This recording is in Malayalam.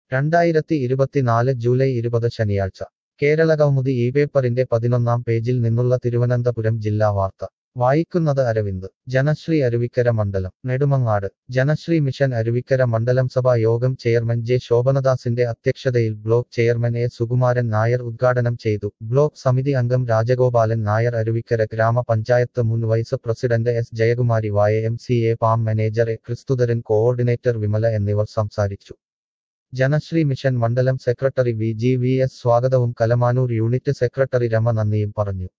രണ്ടായിരത്തി ഇരുപത്തിനാല് ജൂലൈ ഇരുപത് ശനിയാഴ്ച കേരളകൗമുദി ഈ പേപ്പറിന്റെ പതിനൊന്നാം പേജിൽ നിന്നുള്ള തിരുവനന്തപുരം ജില്ലാ വാർത്ത വായിക്കുന്നത് അരവിന്ദ് ജനശ്രീ അരുവിക്കര മണ്ഡലം നെടുമങ്ങാട് ജനശ്രീ മിഷൻ അരുവിക്കര മണ്ഡലം സഭാ യോഗം ചെയർമാൻ ജെ ശോഭനദാസിന്റെ അധ്യക്ഷതയിൽ block chairman A Sukumaran Nair ഉദ്ഘാടനം ചെയ്തു ബ്ലോക്ക് സമിതി അംഗം രാജഗോപാലൻ നായർ അരുവിക്കര ഗ്രാമപഞ്ചായത്ത് മുൻ വൈസ് പ്രസിഡന്റ് എസ് ജയകുമാരി വായ എം സി എ പാം manager A Kristhudharan coordinator Vimala എന്നിവർ സംസാരിച്ചു ജനശ്രീ മിഷൻ മണ്ഡലം secretary V G V S സ്വാഗതവും കലമാനൂർ യൂണിറ്റ് സെക്രട്ടറി രമ നന്ദിയും പറഞ്ഞു